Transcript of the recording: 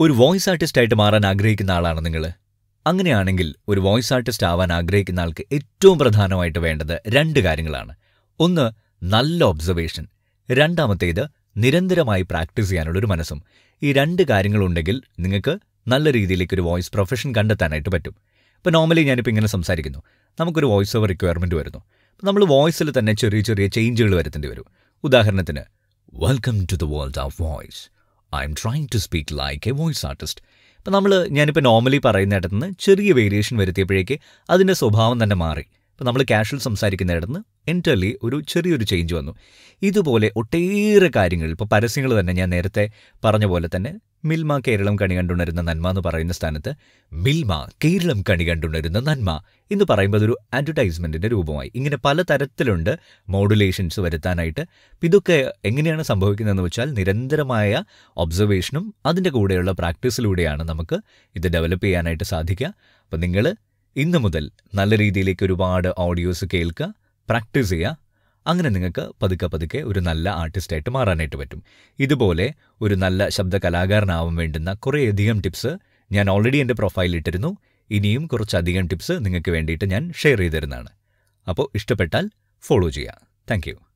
ഒരു voice artist ആയിട്ട് മാറാൻ ആഗ്രഹിക്കുന്ന ആളാണ് നിങ്ങൾ അങ്ങനെയാണെങ്കിൽ ഒരു വോയിസ് ആർട്ടിസ്റ്റ് ആവാൻ ആഗ്രഹിക്കുന്ന ആൾക്ക് ഏറ്റവും പ്രധാനമായിട്ട് വേണ്ടത് രണ്ട് കാര്യങ്ങളാണ് ഒന്ന് നല്ല ഒബ്സർവേഷൻ രണ്ടാമത്തേത് നിരന്തരമായി പ്രാക്ടീസ് ചെയ്യാനുള്ള ഒരു മനസ്സും ഈ രണ്ട് കാര്യങ്ങളുണ്ടെങ്കിൽ നിങ്ങൾക്ക് നല്ല രീതിയിലേക്ക് ഒരു വോയിസ് പ്രൊഫഷൻ കണ്ടെത്താനായിട്ട് പറ്റും ഇപ്പോൾ നോർമലി ഞാനിപ്പോൾ ഇങ്ങനെ സംസാരിക്കുന്നു നമുക്കൊരു വോയിസ് ഓവർ റിക്വയർമെൻറ്റ് വരുന്നു അപ്പോൾ നമ്മൾ വോയിസിൽ തന്നെ ചെറിയ ചെറിയ ചേഞ്ചുകൾ വരുത്തേണ്ടി വരും ഉദാഹരണത്തിന് welcome to the world of voice I am trying to speak like a voice artist ഇപ്പം നമ്മൾ ഞാനിപ്പോൾ നോർമലി പറയുന്നിടത്ത് നിന്ന് ചെറിയ വേരിയേഷൻ വരുത്തിയപ്പോഴേക്ക് അതിൻ്റെ സ്വഭാവം തന്നെ മാറി ഇപ്പം നമ്മൾ കാഷ്വൽ സംസാരിക്കുന്നിടത്ത് നിന്ന് എൻറ്റർലി ഒരു ചെറിയൊരു ചേഞ്ച് വന്നു ഇതുപോലെ ഒട്ടേറെ കാര്യങ്ങൾ ഇപ്പോൾ പരസ്യങ്ങൾ തന്നെ ഞാൻ നേരത്തെ പറഞ്ഞ പോലെ തന്നെ മിൽമ കേരളം കണി കണ്ടുണരുന്ന നന്മ എന്ന് പറയുന്ന സ്ഥാനത്ത് മിൽമ കേരളം കണി കണ്ടുണരുന്ന നന്മ എന്ന് പറയുമ്പോൾ അതൊരു അഡ്വർടൈസ്മെൻറ്റിൻ്റെ രൂപമായി ഇങ്ങനെ പല തരത്തിലുണ്ട് മോഡുലേഷൻസ് വരുത്താനായിട്ട് അപ്പം ഇതൊക്കെ എങ്ങനെയാണ് സംഭവിക്കുന്നതെന്ന് വെച്ചാൽ നിരന്തരമായ ഒബ്സർവേഷനും അതിൻ്റെ കൂടെയുള്ള പ്രാക്ടീസിലൂടെയാണ് നമുക്ക് ഇത് ഡെവലപ്പ് ചെയ്യാനായിട്ട് സാധിക്കുക അപ്പം നിങ്ങൾ ഇന്ന് മുതൽ നല്ല രീതിയിലേക്ക് ഒരുപാട് ഓഡിയോസ് കേൾക്കുക പ്രാക്ടീസ് ചെയ്യുക അങ്ങനെ നിങ്ങൾക്ക് പതുക്കെ പതുക്കെ ഒരു നല്ല ആർട്ടിസ്റ്റായിട്ട് മാറാനായിട്ട് പറ്റും ഇതുപോലെ ഒരു നല്ല ശബ്ദ കലാകാരനാവാൻ വേണ്ടുന്ന കുറേയധികം ടിപ്സ് ഞാൻ ഓൾറെഡി എൻ്റെ പ്രൊഫൈലിൽ ഇട്ടിരുന്നു ഇനിയും കുറച്ചധികം ടിപ്സ് നിങ്ങൾക്ക് വേണ്ടിയിട്ട് ഞാൻ ഷെയർ ചെയ്ത് തരുന്നതാണ് അപ്പോൾ ഇഷ്ടപ്പെട്ടാൽ ഫോളോ ചെയ്യുക താങ്ക്